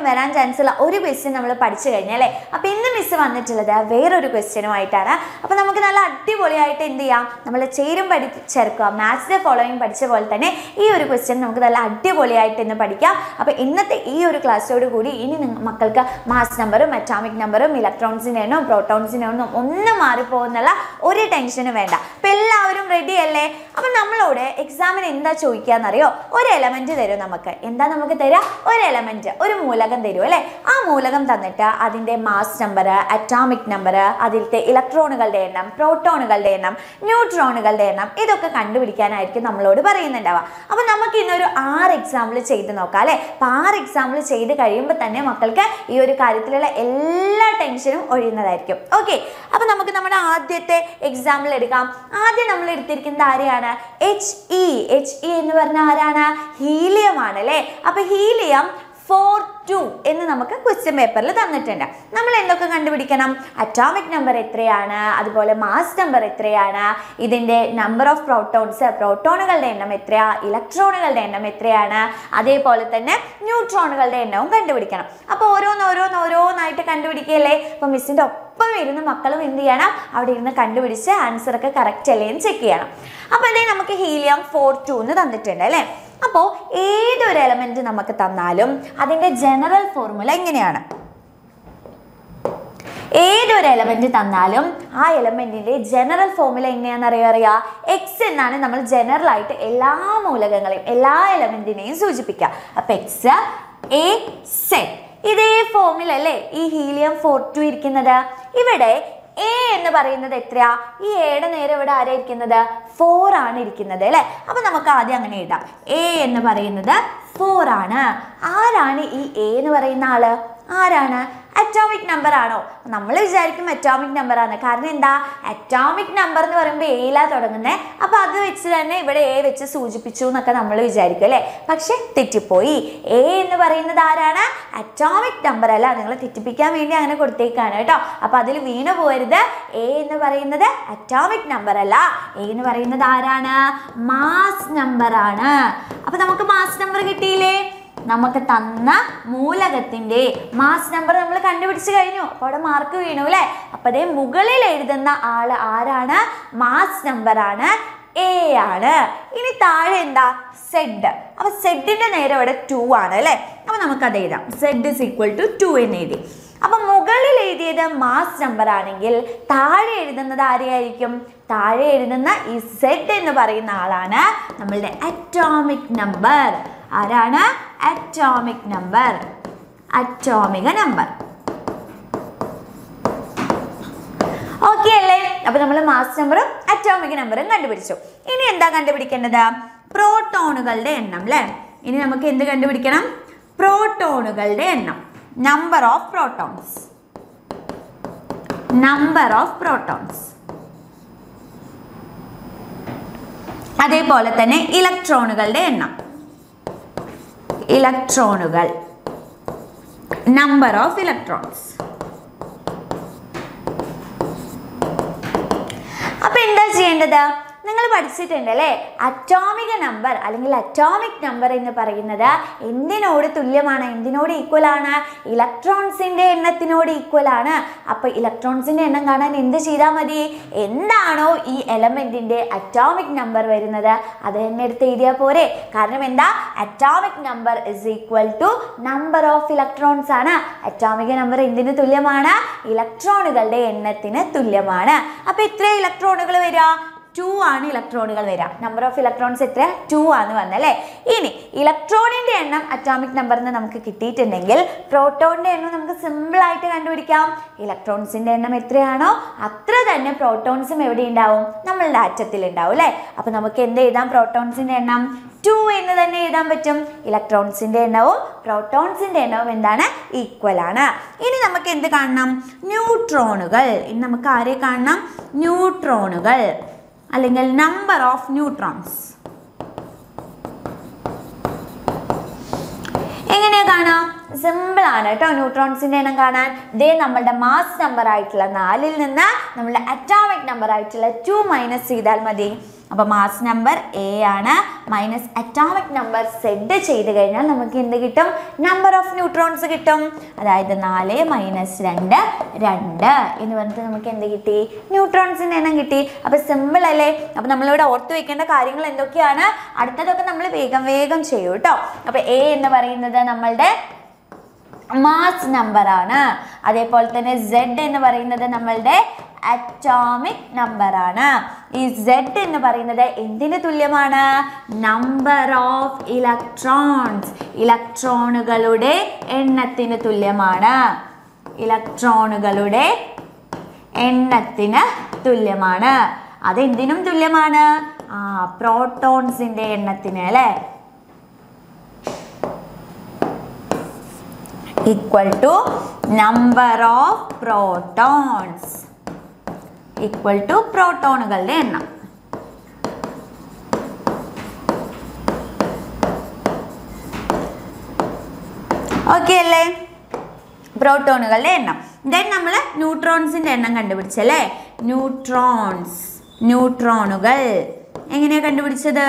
ഉറപ്പായിട്ടും വരാൻ ചാൻസ് ഉള്ള ഒരു ക്വസ്റ്റ്യൻ നമ്മൾ പഠിച്ചു കഴിഞ്ഞാൽ അല്ലേ അപ്പോൾ ഇന്ന് മിസ് വന്നിട്ടുള്ളത് വേറൊരു ക്വസ്റ്റ്യനുമായിട്ടാണ് അപ്പോൾ നമുക്ക് നല്ല അടിപൊളിയായിട്ട് എന്ത് ചെയ്യാം നമ്മൾ ചേരും പഠിച്ചെടുക്കുക മാത്സിലെ ഫോളോയിങ് പഠിച്ച പോലെ തന്നെ ഈ ഒരു ക്വസ്റ്റ്യൻ നമുക്ക് നല്ല അടിപൊളിയായിട്ട് ഇന്ന് പഠിക്കാം അപ്പോൾ ഇന്നത്തെ ഈ ഒരു ക്ലാസ്സോട് കൂടി ഇനി നിങ്ങ- മക്കൾക്ക് മാസ് നമ്പറും അറ്റോമിക് നമ്പറും ഇലക്ട്രോൺസിൻ്റെ എണ്ണവും പ്രോട്ടോൺസിൻ്റെ എണ്ണവും ഒന്നും മാറിപ്പോകുന്നുള്ള ഒരു ടെൻഷനും വേണ്ട അപ്പം എല്ലാവരും റെഡി അല്ലേ അപ്പം നമ്മളോട് എക്സാമിന് എന്താ ചോദിക്കാന്നറിയോ ഒരു എലമെന്റ് തരും നമുക്ക് എന്താ നമുക്ക് തരാം ഒരു എലമെന്റ് ഒരു മൂലകം തരും അല്ലേ ആ മൂലകം തന്നിട്ട് അതിൻ്റെ മാസ് നമ്പർ അറ്റോമിക് നമ്പർ അതിലത്തെ ഇലക്ട്രോണുകളുടെ എണ്ണം പ്രോട്ടോണുകളുടെ എണ്ണം ന്യൂട്രോണുകളുടെ എണ്ണം ഇതൊക്കെ കണ്ടുപിടിക്കാനായിരിക്കും നമ്മളോട് പറയുന്നുണ്ടാവുക അപ്പം നമുക്ക് ഇന്നൊരു ആറ് എക്സാമ്പിൾ ചെയ്ത് നോക്കാം അല്ലേ അപ്പം ആറ് എക്സാമ്പിൾ ചെയ്ത് കഴിയുമ്പോൾ തന്നെ മക്കൾക്ക് ഈ ഒരു കാര്യത്തിലുള്ള എല്ലാ ടെൻഷനും ഒഴിയുന്നതായിരിക്കും ഓക്കെ അപ്പം നമുക്ക് നമ്മുടെ ആദ്യത്തെ എക്സാമ്പിൾ എടുക്കാം ആദ്യം നമ്മൾ എടുത്തിരിക്കുന്നത് ആരെയാണ് എച്ച് ഇ എച്ച് ഇ എന്ന് പറഞ്ഞാൽ ആരാണ് ഹീലിയം ആണ് അല്ലേ അപ്പം ഹീലിയം ഫോർ ടു എന്ന് നമുക്ക് ക്വസ്റ്റ്യൻ പേപ്പറിൽ തന്നിട്ടുണ്ട് നമ്മൾ എന്തൊക്കെ കണ്ടുപിടിക്കണം അറ്റോമിക് നമ്പർ എത്രയാണ് അതുപോലെ മാസ് നമ്പർ എത്രയാണ് ഇതിൻ്റെ നമ്പർ ഓഫ് പ്രോട്ടോൺസ് പ്രോട്ടോണുകളുടെ എണ്ണം എത്രയാ ഇലക്ട്രോണുകളുടെ എണ്ണം എത്രയാണ് അതേപോലെ തന്നെ ന്യൂട്രോണുകളുടെ എണ്ണവും കണ്ടുപിടിക്കണം അപ്പോൾ ഓരോന്ന് ഓരോന്ന് ഓരോന്നായിട്ട് കണ്ടുപിടിക്കുകയല്ലേ അപ്പോൾ മിസ്സിൻ്റെ ഒപ്പം ഇരുന്ന് മക്കളും എന്ത് ചെയ്യണം അവിടെ ഇരുന്ന് കണ്ടുപിടിച്ച് ആൻസർ ഒക്കെ കറക്റ്റ് അല്ലേ എന്ന് ചെക്ക് ചെയ്യണം അപ്പോൾ അതേ നമുക്ക് ഹീലിയം ഫോർ ടു എന്ന് തന്നിട്ടുണ്ട് അല്ലേ അപ്പോൾ ഏതൊരു എലമെന്റ് നമുക്ക് തന്നാലും അതിൻ്റെ ജനറൽ ഫോർമുല എങ്ങനെയാണ് ഏതൊരു എലമെന്റ് തന്നാലും ആ എലമെന്റിന്റെ ജനറൽ ഫോർമുല എങ്ങനെയാണെന്ന് അറിയാം അറിയാം എക്സ് എന്നാണ് നമ്മൾ ജനറൽ ആയിട്ട് എല്ലാ മൂലകങ്ങളെയും എല്ലാ എലമെന്റിനെയും സൂചിപ്പിക്കുക അപ്പൊ എക്സ് എ സെറ്റ് ഇതേ ഫോർമുല അല്ലേ ഈ ഹീലിയം ഫോർ ടു ഇരിക്കുന്നത് ഇവിടെ എ എന്ന് പറയുന്നത് എത്രയാ ഈ എയുടെ നേരെ ഇവിടെ ആരാ ഇരിക്കുന്നത് ഫോർ ആണ് ഇരിക്കുന്നത് അല്ലേ അപ്പൊ നമുക്ക് ആദ്യം അങ്ങനെ എഴുതാം എ എന്ന് പറയുന്നത് ഫോർ ആണ് ആരാണ് ഈ എ എന്ന് പറയുന്ന ആള് ആരാണ് അറ്റോമിക് നമ്പർ ആണോ നമ്മൾ വിചാരിക്കും അറ്റോമിക് നമ്പർ ആണ് കാരണം എന്താ അറ്റോമിക് നമ്പർ എന്ന് പറയുമ്പോൾ എയിലാ തുടങ്ങുന്നത് അപ്പൊ അത് വെച്ച് തന്നെ ഇവിടെ എ വെച്ച് സൂചിപ്പിച്ചു എന്നൊക്കെ നമ്മൾ വിചാരിക്കും അല്ലേ പക്ഷെ തെറ്റിപ്പോയി എ എന്ന് പറയുന്നത് ആരാണ് അറ്റോമിക് നമ്പർ അല്ല നിങ്ങൾ തെറ്റിപ്പിക്കാൻ വേണ്ടി അങ്ങനെ കൊടുത്തേക്കാണ് കേട്ടോ അപ്പൊ അതിൽ വീണു പോരുത് എ എന്ന് പറയുന്നത് അറ്റോമിക് നമ്പർ അല്ല എ എന്ന് പറയുന്നത് ആരാണ് മാസ് നമ്പർ ആണ് അപ്പൊ നമുക്ക് മാസ് നമ്പർ കിട്ടിയില്ലേ നമുക്ക് തന്ന മൂലകത്തിന്റെ മാസ് നമ്പർ നമ്മൾ കണ്ടുപിടിച്ച് കഴിഞ്ഞു അപ്പോൾ അവിടെ മാർക്ക് വീണു അല്ലേ അപ്പൊ അതേ മുകളിൽ എഴുതുന്ന ആള് ആരാണ് മാസ് നമ്പർ ആണ് എ ആണ് ഇനി താഴെ എന്താ സെഡ് അപ്പൊ സെഡിന്റെ നേരെ ഇവിടെ ടു ആണ് അല്ലേ അപ്പൊ നമുക്കത് എഴുതാം Z is equal to two എന്ന് എഴുതി അപ്പൊ മുകളിൽ എഴുതിയത് മാസ് നമ്പർ ആണെങ്കിൽ താഴെ എഴുതുന്നത് ആരെയായിരിക്കും താഴെ എഴുതുന്ന ഈ സെഡ് എന്ന് പറയുന്ന ആളാണ് നമ്മളുടെ അറ്റോമിക് നമ്പർ ആരാണ് atomic number atomic number okay അല്ലേ അപ്പൊ നമ്മൾ മാസ് നമ്പറും അറ്റോമിക് നമ്പറും കണ്ടുപിടിച്ചു ഇനി എന്താ കണ്ടുപിടിക്കേണ്ടത് പ്രോട്ടോണുകളുടെ എണ്ണം അല്ലേ ഇനി നമുക്ക് എന്ത് കണ്ടുപിടിക്കണം പ്രോട്ടോണുകളുടെ എണ്ണം number of protons number of protons അതേപോലെ തന്നെ ഇലക്ട്രോണുകളുടെ എണ്ണം ഇലക്ട്രോണുകൾ നമ്പർ ഓഫ് ഇലക്ട്രോൺസ് അപ്പൊ എന്താ ചെയ്യേണ്ടത് നിങ്ങൾ പഠിച്ചിട്ടുണ്ട് അല്ലേ അറ്റോമിക നമ്പർ അല്ലെങ്കിൽ അറ്റോമിക് നമ്പർ എന്ന് പറയുന്നത് എന്തിനോട് തുല്യമാണ് എന്തിനോട് ഈക്വൽ ആണ് ഇലക്ട്രോൺസിന്റെ എണ്ണത്തിനോട് ഈക്വൽ ആണ് അപ്പൊ ഇലക്ട്രോൺസിന്റെ എണ്ണം കാണാൻ എന്ത് ചെയ്താൽ മതി എന്താണോ ഈ എലമെന്റിന്റെ അറ്റോമിക് നമ്പർ വരുന്നത് അത് തന്നെ എടുത്ത് എഴുതിയാൽ പോരെ കാരണം എന്താ atomic number is equal to number of electrons ആണ് അറ്റോമിക നമ്പർ എന്തിന് തുല്യമാണ് ഇലക്ട്രോണുകളുടെ എണ്ണത്തിന് തുല്യമാണ് അപ്പൊ എത്ര ഇലക്ട്രോണുകൾ വരിക ടു ആണ് ഇലക്ട്രോണുകൾ വരിക നമ്പർ ഓഫ് ഇലക്ട്രോൺസ് എത്ര ടു ആണ് വന്നല്ലേ ഇനി ഇലക്ട്രോണിന്റെ എണ്ണം അറ്റോമിക് നമ്പർ എന്ന് നമുക്ക് കിട്ടിയിട്ടുണ്ടെങ്കിൽ പ്രോട്ടോണിന്റെ എണ്ണം നമുക്ക് സിമ്പിൾ ആയിട്ട് കണ്ടുപിടിക്കാം ഇലക്ട്രോൺസിന്റെ എണ്ണം എത്രയാണോ അത്ര തന്നെ പ്രോട്ടോൺസും എവിടെ ഉണ്ടാവും നമ്മളുടെ ആറ്റത്തിൽ ഉണ്ടാവും അല്ലേ അപ്പൊ നമുക്ക് എന്ത് എഴുതാം പ്രോട്ടോൺസിന്റെ എണ്ണം ടു എന്ന് തന്നെ എഴുതാൻ പറ്റും ഇലക്ട്രോൺസിന്റെ എണ്ണവും പ്രോട്ടോൺസിന്റെ എണ്ണവും എന്താണ് ഈക്വൽ ആണ് ഇനി നമുക്ക് എന്ത് കാണണം ന്യൂട്രോണുകൾ ഇനി നമുക്ക് ആരെ കാണണം ന്യൂട്രോണുകൾ അല്ലെങ്കിൽ നമ്പർ ഓഫ് ന്യൂട്രോൺസ് എങ്ങനെയാ കാണാം സിമ്പിൾ ആണ് കേട്ടോ ന്യൂട്രോൺസിന്റെ എണ്ണം കാണാൻ ഇതേ നമ്മളുടെ മാസ് നമ്പർ ആയിട്ടുള്ള നാലിൽ നിന്ന് നമ്മളുടെ അറ്റോമിക് നമ്പർ ആയിട്ടുള്ള ടു മൈനസ് ചെയ്താൽ മതി അപ്പോൾ മാസ് നമ്പർ എ ആണ് മൈനസ് അറ്റോമിക് നമ്പർ സെഡ് ചെയ്ത് കഴിഞ്ഞാൽ നമുക്ക് എന്ത് കിട്ടും നമ്പർ ഓഫ് ന്യൂട്രോൺസ് കിട്ടും അതായത് നാല് മൈനസ് രണ്ട് രണ്ട് എന്ന് പറഞ്ഞിട്ട് നമുക്ക് എന്ത് കിട്ടി ന്യൂട്രോൺസിൻ്റെ എണ്ണം കിട്ടി അപ്പോൾ സിമ്പിൾ അല്ലേ അപ്പോൾ നമ്മളിവിടെ ഓർത്ത് വെക്കേണ്ട കാര്യങ്ങൾ എന്തൊക്കെയാണ് അടുത്തതൊക്കെ നമ്മൾ വേഗം വേഗം ചെയ്യും കേട്ടോ അപ്പോൾ എ എന്ന് പറയുന്നത് നമ്മളുടെ മാസ് നമ്പർ ആണ് അതേപോലെ തന്നെ സെഡ് എന്ന് പറയുന്നത് നമ്മളുടെ അറ്റോമിക് നമ്പർ ആണ് ഈ സെഡ് എന്ന് പറയുന്നത് എന്തിന് തുല്യമാണ് നമ്പർ ഓഫ് ഇലക്ട്രോൺസ് ഇലക്ട്രോണുകളുടെ എണ്ണത്തിന് തുല്യമാണ് ഇലക്ട്രോണുകളുടെ എണ്ണത്തിന് തുല്യമാണ് അതെന്തിനും തുല്യമാണ് ആ പ്രോട്ടോൺസിന്റെ എണ്ണത്തിന് അല്ലേ equal to number of protons equal to പ്രോട്ടോണുകളുടെ എണ്ണം ഓക്കെ അല്ലേ പ്രോട്ടോണുകളുടെ എണ്ണം ദെൻ നമ്മൾ ന്യൂട്രോൺസിന്റെ എണ്ണം കണ്ടുപിടിച്ചല്ലേ ന്യൂട്രോൺസ് ന്യൂട്രോണുകൾ എങ്ങനെയാ കണ്ടുപിടിച്ചത്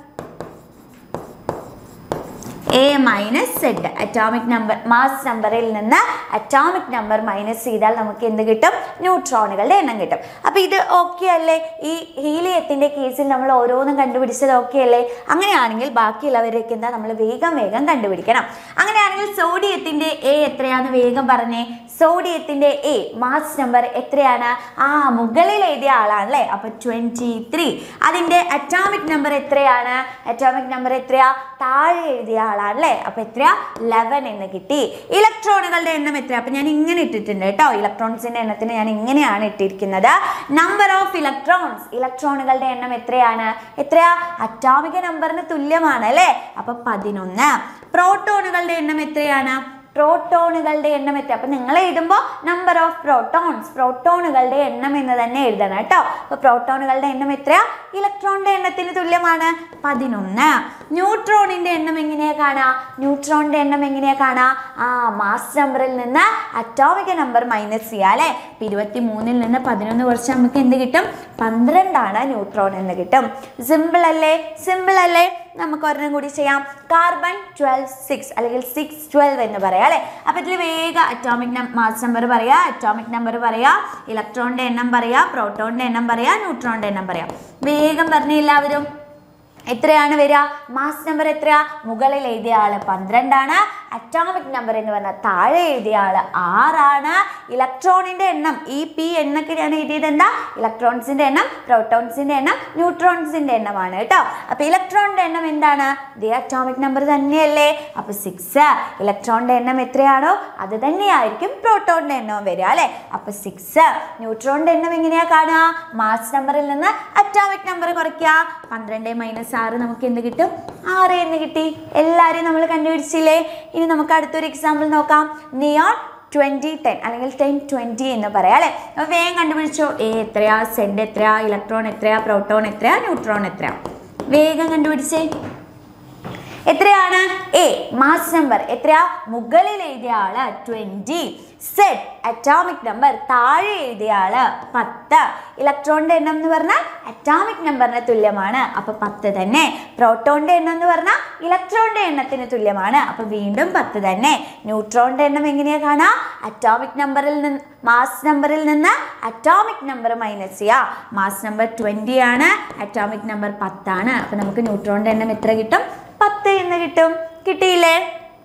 A minus Z atomic number mass നമ്പറിൽ നിന്ന് അറ്റോമിക് നമ്പർ മൈനസ് ചെയ്താൽ നമുക്ക് എന്ത് കിട്ടും ന്യൂട്രോണുകളുടെ എണ്ണം കിട്ടും അപ്പോൾ ഇത് ഓക്കെ അല്ലേ ഈ ഹീലിയത്തിൻ്റെ കേസിൽ നമ്മൾ ഓരോന്നും കണ്ടുപിടിച്ചത് ഓക്കെ അല്ലേ അങ്ങനെയാണെങ്കിൽ ബാക്കിയുള്ളവരൊക്കെ എന്താ നമ്മൾ വേഗം വേഗം കണ്ടുപിടിക്കണം അങ്ങനെയാണെങ്കിൽ സോഡിയത്തിൻ്റെ എ എത്രയാണെന്ന് വേഗം പറഞ്ഞേ സോഡിയത്തിൻ്റെ എ മാസ് നമ്പർ എത്രയാണ് ആ മുകളിൽ എഴുതിയ ആളാണല്ലേ അപ്പോൾ ട്വൻറ്റി ത്രീ അതിൻ്റെ അറ്റോമിക് നമ്പർ എത്രയാണ് അറ്റോമിക് നമ്പർ എത്രയാ താഴെ എഴുതിയ ആളാണല്ലേ അപ്പോൾ എത്രയാ ലെവൻ എന്ന് കിട്ടി ഇലക്ട്രോണുകളുടെ എണ്ണം എത്രയാ അപ്പോൾ ഞാൻ ഇങ്ങനെ ഇട്ടിട്ടുണ്ട് കേട്ടോ ഇലക്ട്രോൺസിൻ്റെ എണ്ണത്തിന് ഞാൻ ഇങ്ങനെയാണ് ഇട്ടിരിക്കുന്നത് നമ്പർ ഓഫ് ഇലക്ട്രോൺസ് ഇലക്ട്രോണുകളുടെ എണ്ണം എത്രയാണ് എത്രയാ അറ്റോമിക നമ്പറിന് തുല്യമാണ് അല്ലേ അപ്പോൾ പതിനൊന്ന് പ്രോട്ടോണുകളുടെ എണ്ണം എത്രയാണ് പ്രോട്ടോണുകളുടെ എണ്ണം എത്ര അപ്പം നിങ്ങൾ എഴുതുമ്പോൾ നമ്പർ ഓഫ് പ്രോട്ടോൺസ് പ്രോട്ടോണുകളുടെ എണ്ണം എന്ന് തന്നെ എഴുതണം കേട്ടോ അപ്പോൾ പ്രോട്ടോണുകളുടെ എണ്ണം എത്രയാ ഇലക്ട്രോണിൻ്റെ എണ്ണത്തിന് തുല്യമാണ് പതിനൊന്ന് ന്യൂട്രോണിൻ്റെ എണ്ണം എങ്ങനെയാ കാണാ ന്യൂട്രോണിൻ്റെ എണ്ണം എങ്ങനെയാ കാണാ ആ മാസ് നമ്പറിൽ നിന്ന് അറ്റോമിക നമ്പർ മൈനസ് ചെയ്യുക അല്ലേ ഇപ്പം ഇരുപത്തി മൂന്നിൽ നിന്ന് പതിനൊന്ന് കുറച്ച് നമുക്ക് എന്ത് കിട്ടും പന്ത്രണ്ടാണ് ന്യൂട്രോൺ എന്ന് കിട്ടും സിമ്പിൾ അല്ലേ സിമ്പിൾ അല്ലേ നമുക്ക് ഒരെണ്ണം കൂടി ചെയ്യാം കാർബൺ ട്വൽവ് സിക്സ് അല്ലെങ്കിൽ സിക്സ് ട്വൽവ് എന്ന് പറയാം അല്ലേ അപ്പോൾ ഇതിൽ വേഗം അറ്റോമിക് മാസ് നമ്പർ പറയാം അറ്റോമിക് നമ്പർ പറയാം ഇലക്ട്രോണിൻ്റെ എണ്ണം പറയാം പ്രോട്ടോണിൻ്റെ എണ്ണം പറയാം ന്യൂട്രോണിൻ്റെ എണ്ണം പറയാം വേഗം പറഞ്ഞ എല്ലാവരും എത്രയാണ് വരിക മാസ് നമ്പർ എത്രയാ മുകളിൽ എഴുതിയ ആള് പന്ത്രണ്ടാണ് അറ്റോമിക് നമ്പർ എന്ന് പറഞ്ഞാൽ താഴെ എഴുതിയ ആള് ആറാണ് ഇലക്ട്രോണിന്റെ എണ്ണം ഈ പി എന്നൊക്കെ ഞാൻ എഴുതിയത് എന്താ ഇലക്ട്രോൺസിന്റെ എണ്ണം പ്രോട്ടോൺസിന്റെ എണ്ണം ന്യൂട്രോൺസിന്റെ എണ്ണമാണ് കേട്ടോ അപ്പൊ ഇലക്ട്രോണിന്റെ എണ്ണം എന്താണ് ദി അറ്റോമിക് നമ്പർ തന്നെയല്ലേ അപ്പൊ സിക്സ് ഇലക്ട്രോണിന്റെ എണ്ണം എത്രയാണോ അത് തന്നെയായിരിക്കും പ്രോട്ടോണിന്റെ എണ്ണവും വരിക അല്ലേ അപ്പൊ സിക്സ് ന്യൂട്രോണിന്റെ എണ്ണം എങ്ങനെയാ കാണുക മാസ് നമ്പറിൽ നിന്ന് അറ്റോമിക് നമ്പർ കുറയ്ക്കുക പന്ത്രണ്ട് മൈനസ് ആറ് നമുക്ക് എന്ത് കിട്ടും ആറ് എന്ന് കിട്ടി എല്ലാവരെയും നമ്മൾ കണ്ടുപിടിച്ചില്ലേ ഇനി നമുക്ക് അടുത്തൊരു എക്സാമ്പിൾ നോക്കാം നിയോൺ ട്വൻറ്റി ടെൻ അല്ലെങ്കിൽ ടെൻ ട്വൻറ്റി എന്ന് പറയാം അല്ലേ അപ്പോൾ വേഗം കണ്ടുപിടിച്ചോ എ എത്രയാ സെഡ് എത്രയാ ഇലക്ട്രോൺ എത്രയാ പ്രോട്ടോൺ എത്രയാ ന്യൂട്രോൺ എത്രയാ വേഗം കണ്ടുപിടിച്ചേ എത്രയാണ് എ മാസ് നമ്പർ എത്രയാ മുകളിൽ എഴുതിയ ആള് ട്വൻറ്റി സെഡ് അറ്റോമിക് നമ്പർ താഴെ എഴുതിയ ആള് പത്ത് ഇലക്ട്രോണിന്റെ എണ്ണം എന്ന് പറഞ്ഞാൽ അറ്റോമിക് നമ്പറിന് തുല്യമാണ് അപ്പൊ പത്ത് തന്നെ പ്രോട്ടോണിന്റെ എണ്ണം എന്ന് പറഞ്ഞാൽ ഇലക്ട്രോണിന്റെ എണ്ണത്തിന് തുല്യമാണ് അപ്പൊ വീണ്ടും പത്ത് തന്നെ ന്യൂട്രോണിന്റെ എണ്ണം എങ്ങനെയാ കാണാ അറ്റോമിക് നമ്പറിൽ നിന്ന് മാസ് നമ്പറിൽ നിന്ന് അറ്റോമിക് നമ്പർ മൈനസ് ചെയ്യുക മാസ് നമ്പർ ട്വൻറ്റി ആണ് അറ്റോമിക് നമ്പർ പത്താണ് അപ്പൊ നമുക്ക് ന്യൂട്രോണിന്റെ എണ്ണം എത്ര കിട്ടും പത്ത് എന്ന് കിട്ടും കിട്ടിയില്ലേ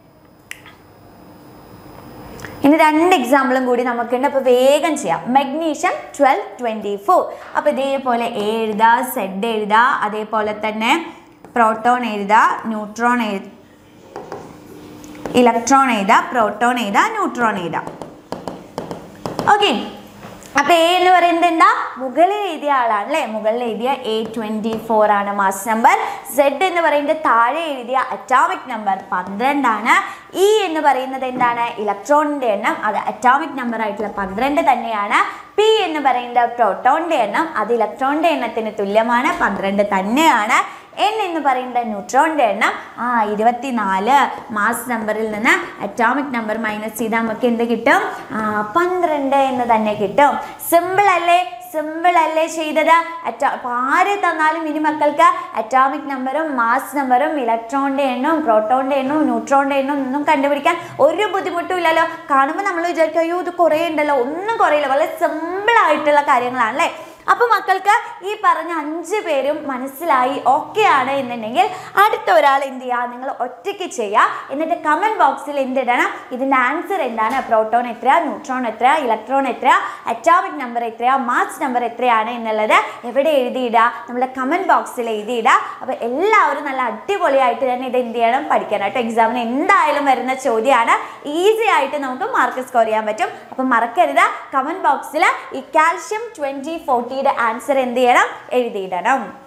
ഇനി രണ്ട് എക്സാമ്പിളും കൂടി നമുക്കുണ്ട് അപ്പോൾ വേഗം ചെയ്യാം മഗ്നീഷ്യം ട്വൽവ് ട്വൻറ്റി ഫോർ അപ്പോൾ ഇതേപോലെ എ എഴുതുക സെഡ് എഴുതുക അതേപോലെ തന്നെ പ്രോട്ടോൺ എഴുതുക ന്യൂട്രോൺ എഴു ഇലക്ട്രോൺ എഴുതുക പ്രോട്ടോൺ എഴുതുക ന്യൂട്രോൺ എഴുതുക ഓക്കെ അപ്പൊ എ എന്ന് പറയുന്നത് എന്താ മുകളിൽ എഴുതിയ ആളാണ് അല്ലേ മുകളിൽ എഴുതിയ എ ട്വന്റി ഫോർ ആണ് മാസ് നമ്പർ സെഡ് എന്ന് പറയുന്നത് താഴെ എഴുതിയ അറ്റോമിക് നമ്പർ പന്ത്രണ്ടാണ് ഇ എന്ന് പറയുന്നത് എന്താണ് ഇലക്ട്രോണിന്റെ എണ്ണം അത് അറ്റോമിക് നമ്പർ ആയിട്ടുള്ള പന്ത്രണ്ട് തന്നെയാണ് പി എന്ന് പറയുന്നത് പ്രോട്ടോണിന്റെ എണ്ണം അത് ഇലക്ട്രോണിന്റെ എണ്ണത്തിന് തുല്യമാണ് പന്ത്രണ്ട് തന്നെയാണ് എൻ എന്ന് പറയുന്നത് ന്യൂട്രോണിൻ്റെ എണ്ണം ആ ഇരുപത്തിനാല് മാസ് നമ്പറിൽ നിന്ന് അറ്റോമിക് നമ്പർ മൈനസ് ചെയ്താൽ നമുക്ക് എന്ത് കിട്ടും ആ പന്ത്രണ്ട് എന്ന് തന്നെ കിട്ടും സിമ്പിൾ അല്ലേ സിമ്പിൾ അല്ലേ ചെയ്തത് അറ്റോ അപ്പോൾ ആര് തന്നാലും ഇനി മക്കൾക്ക് അറ്റോമിക് നമ്പറും മാസ് നമ്പറും ഇലക്ട്രോണിൻ്റെ എണ്ണവും പ്രോട്ടോണിൻ്റെ എണ്ണവും ന്യൂട്രോണിൻ്റെ എണ്ണവും ഒന്നും കണ്ടുപിടിക്കാൻ ഒരു ബുദ്ധിമുട്ടും ഇല്ലല്ലോ കാണുമ്പോൾ നമ്മൾ വിചാരിക്കും അയ്യോ ഇത് കുറേ ഉണ്ടല്ലോ ഒന്നും കുറയില്ല വളരെ സിമ്പിൾ ആയിട്ടുള്ള കാര്യങ്ങളാണല്ലേ അപ്പോൾ മക്കൾക്ക് ഈ പറഞ്ഞ അഞ്ച് പേരും മനസ്സിലായി ഓക്കെ ആണ് എന്നുണ്ടെങ്കിൽ അടുത്ത ഒരാൾ എന്ത് ചെയ്യുക നിങ്ങൾ ഒറ്റയ്ക്ക് ചെയ്യുക എന്നിട്ട് കമൻറ്റ് ബോക്സിൽ എന്തിടണം ഇതിൻ്റെ ആൻസർ എന്താണ് പ്രോട്ടോൺ എത്രയാ ന്യൂട്രോൺ എത്രയാ ഇലക്ട്രോൺ എത്രയാ അറ്റോമിക് നമ്പർ എത്രയാ മാസ് നമ്പർ എത്രയാണ് എന്നുള്ളത് എവിടെ എഴുതിയിടുക നമ്മുടെ കമൻറ്റ് ബോക്സിൽ എഴുതിയിടുക അപ്പോൾ എല്ലാവരും നല്ല അടിപൊളിയായിട്ട് തന്നെ ഇത് എന്ത് ചെയ്യണം പഠിക്കണം കേട്ടോ എക്സാമിന് എന്തായാലും വരുന്ന ചോദ്യമാണ് ഈസി ആയിട്ട് നമുക്ക് മാർക്ക് സ്കോർ ചെയ്യാൻ പറ്റും അപ്പം മറക്കരുത് കമൻറ്റ് ബോക്സിൽ ഈ കാൽഷ്യം ട്വൻറ്റി ഫോർട്ടിയുടെ ആൻസർ എന്ത് ചെയ്യണം എഴുതിയിടണം